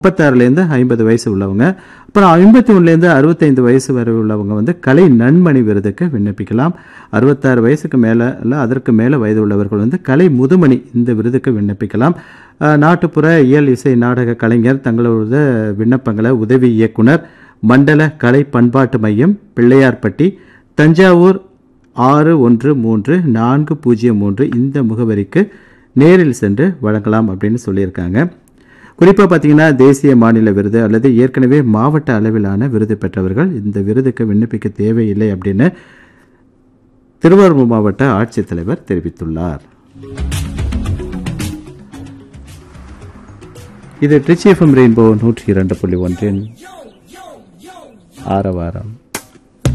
முப்பத்தாறுலேருந்து ஐம்பது வயசு உள்ளவங்க அப்புறம் ஐம்பத்தி ஒன்றுலேருந்து அறுபத்தைந்து வயசு வரை உள்ளவங்க வந்து கலை நன்மணி விருதுக்கு விண்ணப்பிக்கலாம் அறுபத்தாறு வயசுக்கு மேலே இல்லை அதற்கு மேலே வயது உள்ளவர்கள் வந்து கலை முதுமணி இந்த விருதுக்கு விண்ணப்பிக்கலாம் அஹ், நாட்டுப்புற இயல் இசை நாடக கலைஞர் தங்களோட விண்ணப்பங்களை உதவி இயக்குனர் மண்டல கலை பண்பாட்டு மையம் பிள்ளையார்பட்டி தஞ்சாவூர் ஆறு ஒன்று மூன்று நான்கு பூஜ்ஜியம் மூன்று இந்த முகவரிக்கு நேரில் சென்று வழங்கலாம் அப்படின்னு சொல்லியிருக்காங்க குறிப்பாக பார்த்தீங்கன்னா தேசிய மாநில விருது அல்லது ஏற்கனவே மாவட்ட அளவிலான விருது பெற்றவர்கள் இந்த விருதுக்கு விண்ணப்பிக்க தேவையில்லை அப்படின்னு திருவாரூர் மாவட்ட ஆட்சித்தலைவர் தெரிவித்துள்ளார் இது ட்ரிச்சி எஃப்எம் ரெயின்போ நூற்றி இரண்டு புள்ளி ஒன்றின் ஆரவாரம்